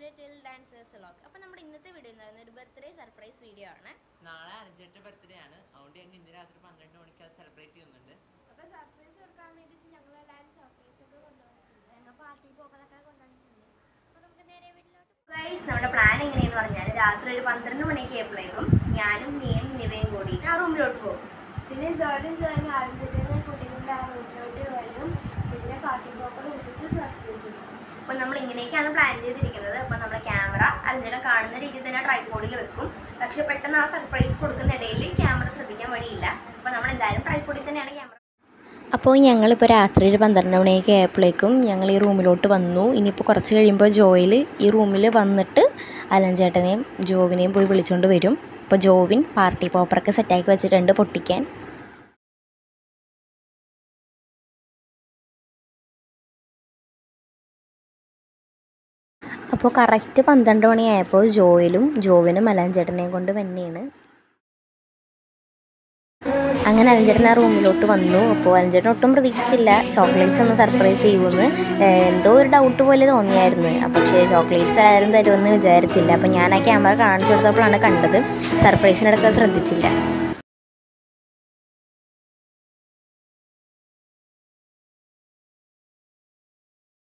little dancers vlog അപ്പോൾ നമ്മുടെ ഇന്നത്തെ വീഡിയോ എന്ന് പറയുന്നത് ഒരു ബർത്ത്ഡേ സർപ്രൈസ് വീഡിയോ ആണ് നാളെ അർജന്റ് ബർത്ത്ഡേ ആണ് അതുകൊണ്ട് ഞങ്ങൾ ഇന്ന് രാത്രി പന്ത്രണ്ട് മണിക്ക് അത് സെലിബ്രേറ്റ് ചെയ്യുന്നുണ്ട് അപ്പൊ സർപ്രൈസ് കൊടുക്കാൻ വേണ്ടിട്ട് ഞങ്ങൾ എല്ലാവരും ചോക്ലേറ്റ്സ് ഒക്കെ കൊണ്ടുവന്നിട്ടുണ്ട് ഞങ്ങൾ പാർട്ടി പോക്കലൊക്കെ കൊണ്ടുവന്നിട്ടുണ്ട് അപ്പൊ നമുക്ക് നേരെ വീട്ടിലോട്ട് ഗൈസ് നമ്മുടെ പ്ലാൻ എങ്ങനെയെന്ന് പറഞ്ഞാൽ രാത്രി ഒരു പന്ത്രണ്ട് മണിക്ക് ആയപ്പോഴേക്കും ഞാനും നീയും നിവയും കൂടിയിട്ട് ആ റൂമിലോട്ട് പോകും പിന്നെ ജോർഡൻ ജോയിൻ ആരംഭിച്ചിട്ട് കുട്ടികളുടെ ആ റൂമിലോട്ട് വരും പിന്നെ പാർട്ടി പോക്കൽ ഒട്ടിച്ച് സർപ്രൈസ് ചെയ്യും അപ്പോൾ നമ്മൾ ഇങ്ങനെയൊക്കെയാണ് പ്ലാൻ ചെയ്തിരിക്കുന്നത് അപ്പോൾ നമ്മുടെ ക്യാമറ അരഞ്ഞിടം കാണുന്ന രീതിയിൽ തന്നെ ട്രൈപോഡിൽ വെക്കും പക്ഷെ പെട്ടെന്ന് ആ സർപ്രൈസ് കൊടുക്കുന്ന ഇടയിൽ ക്യാമറ ശ്രദ്ധിക്കാൻ വഴിയില്ല അപ്പോൾ നമ്മൾ എന്തായാലും ട്രൈപോഡിൽ തന്നെയാണ് ക്യാമറ അപ്പോൾ ഞങ്ങളിപ്പോൾ രാത്രി ഒരു പന്ത്രണ്ട് മണിയൊക്കെ ആയപ്പോഴേക്കും ഞങ്ങൾ ഈ റൂമിലോട്ട് വന്നു ഇനിയിപ്പോൾ കുറച്ച് കഴിയുമ്പോൾ ജോയിൽ ഈ റൂമിൽ വന്നിട്ട് അലഞ്ചേട്ടനെയും ജോവിനെയും പോയി വിളിച്ചുകൊണ്ട് വരും അപ്പോൾ ജോവിൻ പാർട്ടി പോപ്പറൊക്കെ സെറ്റാക്കി വെച്ചിട്ടുണ്ട് പൊട്ടിക്കാൻ അപ്പോൾ കറക്റ്റ് പന്ത്രണ്ട് മണിയായപ്പോൾ ജോയിലും ജോവിനും അലഞ്ചേട്ടനെയും കൊണ്ട് തന്നെയാണ് അങ്ങനെ അലഞ്ചേട്ടൻ ആ റൂമിലോട്ട് വന്നു അപ്പോൾ അലഞ്ചേട്ടൻ ഒട്ടും പ്രതീക്ഷിച്ചില്ല ചോക്ലേറ്റ്സ് ഒന്ന് സർപ്രൈസ് ചെയ്യുമെന്ന് ഏഹ് എന്തോ ഒരു ഡൗട്ട് പോലെ തോന്നിയായിരുന്നു ആ പക്ഷേ ചോക്ലേറ്റ്സ് ആരും തരുമെന്ന് വിചാരിച്ചില്ല അപ്പോൾ ഞാൻ ആ ക്യാമറ കാണിച്ചു കൊടുത്തപ്പോഴാണ് കണ്ടത് സർപ്രൈസിനിടയ്ക്ക് അത് ശ്രദ്ധിച്ചില്ല